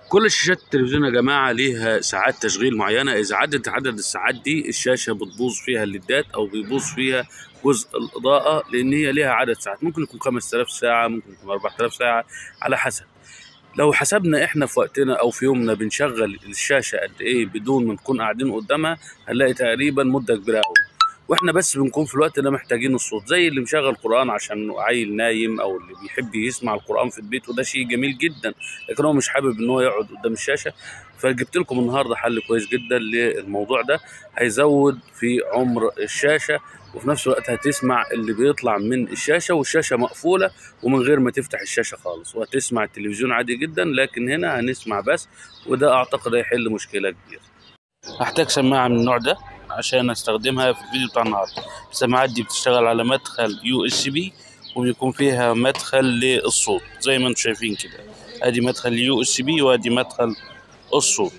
كل شاشات التلفزيون يا جماعة ليها ساعات تشغيل معينة إذا عدت عدد الساعات دي الشاشة بتبوظ فيها الليدات أو بيبوظ فيها جزء الإضاءة لأن هي ليها عدد ساعات ممكن يكون 5000 ساعة ممكن يكون 4000 ساعة على حسب لو حسبنا احنا في وقتنا او في يومنا بنشغل الشاشة قد ايه بدون ما نكون قاعدين قدامها هنلاقي تقريبا مدة كبيرة قوي واحنا بس بنكون في الوقت ده محتاجين الصوت زي اللي مشغل قرآن عشان عيل نايم او اللي بيحب يسمع القرآن في البيت وده شيء جميل جدا لكن هو مش حابب ان هو يقعد قدام الشاشة فجبت لكم النهارده حل كويس جدا للموضوع ده هيزود في عمر الشاشة وفي نفس الوقت هتسمع اللي بيطلع من الشاشة والشاشة مقفولة ومن غير ما تفتح الشاشة خالص وهتسمع التلفزيون عادي جدا لكن هنا هنسمع بس وده اعتقد هيحل مشكلة كبيرة هحتاج سماعة من النوع ده عشان استخدمها في الفيديو بتاع النهارده السماعات دي بتشتغل على مدخل يو اس بي وبيكون فيها مدخل للصوت زي ما انتم شايفين كده ادي مدخل يو اس بي وادي مدخل الصوت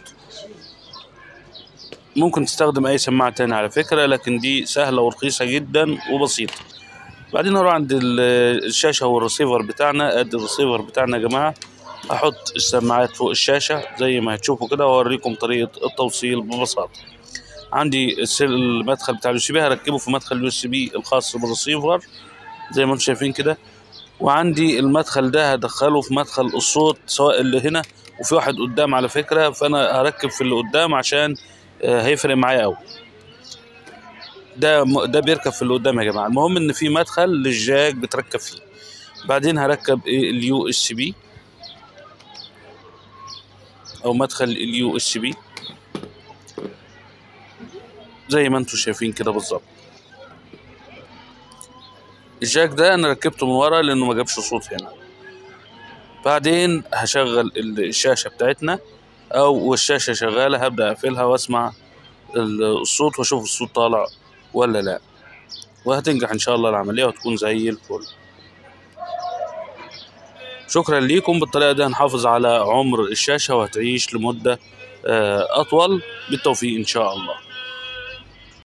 ممكن تستخدم اي سماعة تاني على فكرة لكن دي سهلة ورخيصة جدا وبسيطة بعدين نروح عند ال- الشاشة والريسيفر بتاعنا ادي الريسيفر بتاعنا يا جماعة هحط السماعات فوق الشاشة زي ما هتشوفوا كده واوريكم طريقة التوصيل ببساطة عندي السل- المدخل بتاع اليو سي بي هركبه في مدخل اليو سي بي الخاص بالريسيفر زي ما انتم شايفين كده وعندي المدخل ده هدخله في مدخل الصوت سواء اللي هنا وفي واحد قدام على فكرة فانا هركب في اللي قدام عشان آه، هيفرق معايا قوي ده م- ده بيركب في اللي قدام يا جماعة المهم ان في مدخل للجاك بتركب فيه بعدين هركب ايه اليو اس بي او مدخل اليو اس بي زي ما انتم شايفين كده بالظبط الجاك ده انا ركبته من ورا لانه ما جابش صوت هنا بعدين هشغل الشاشة بتاعتنا او والشاشة شغالة هبدأ اقفلها واسمع ال- الصوت واشوف الصوت طالع ولا لا وهتنجح ان شاء الله العملية وتكون زي الفل شكرا ليكم بالطريقة دي هنحافظ على عمر الشاشة وهتعيش لمدة آه، أطول بالتوفيق إن شاء الله